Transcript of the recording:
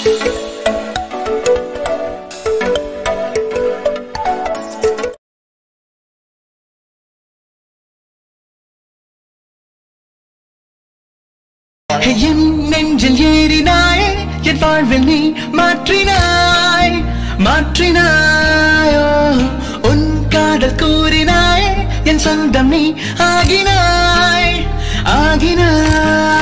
என் நெஞ்சில் ஏறினாய் என் வாழ்வில் நீ மாற்றினாய் மாற்றினாயோ உன் காதல் கூறினாய் என் சொந்தம் நீ ஆகினாய் ஆகினாய்